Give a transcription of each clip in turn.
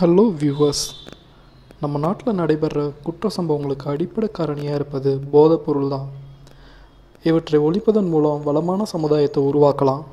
hello viewers நம்ம நாட்டில் நடைபெற குற்ற சம்பவங்களுக்கு அடிப்படை காரணியாக இருப்பது போதைப் பொருள் தான் இவற்றை ஒழிப்பதன் மூலம் வளமான சமுதாயத்தை உருவாக்கலாம்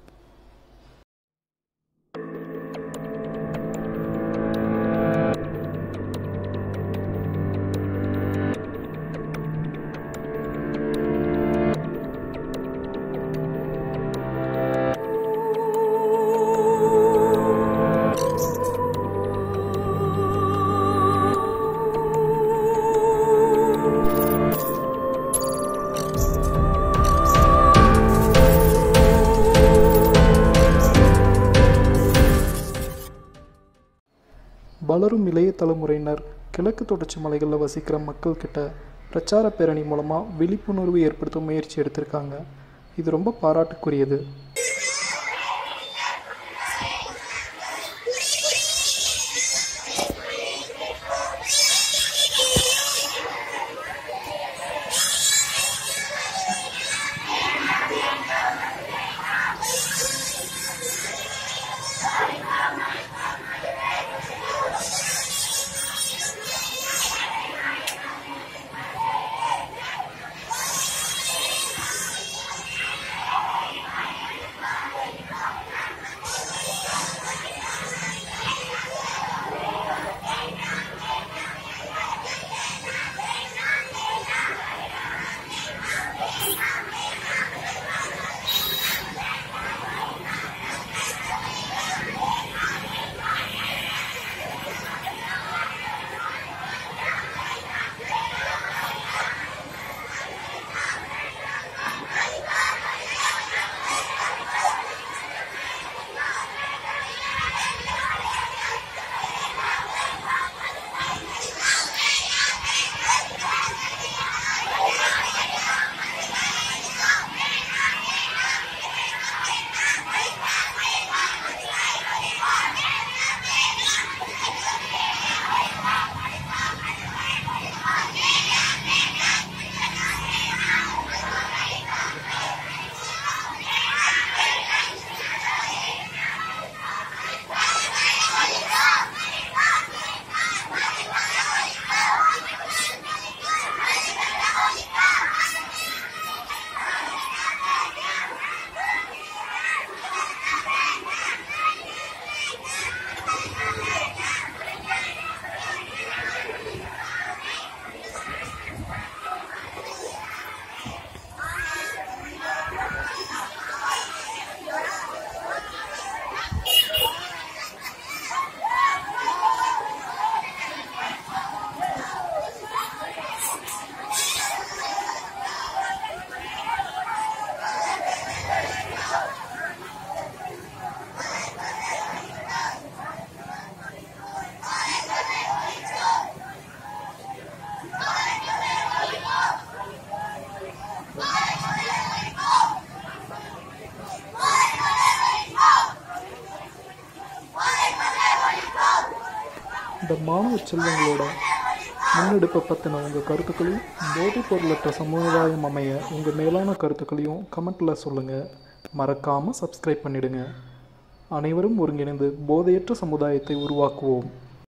வளரும் இளைய தலைமுறையினர் கிழக்கு தொடர்ச்சி மலைகளில் வசிக்கிற மக்கள் கிட்ட பிரச்சார பேரணி மூலமாக விழிப்புணர்வு ஏற்படுத்த முயற்சி எடுத்திருக்காங்க இது ரொம்ப பாராட்டுக்குரியது இந்த மாணவ செல்வங்களோட முன்னெடுப்பை பற்றின உங்கள் கருத்துக்களையும் போதைப் பொருளற்ற சமுதாயம் அமைய உங்கள் மேலான கருத்துக்களையும் கமெண்ட்டில் சொல்லுங்கள் மறக்காமல் சப்ஸ்கிரைப் பண்ணிடுங்க அனைவரும் ஒருங்கிணைந்து போதையற்ற சமுதாயத்தை உருவாக்குவோம்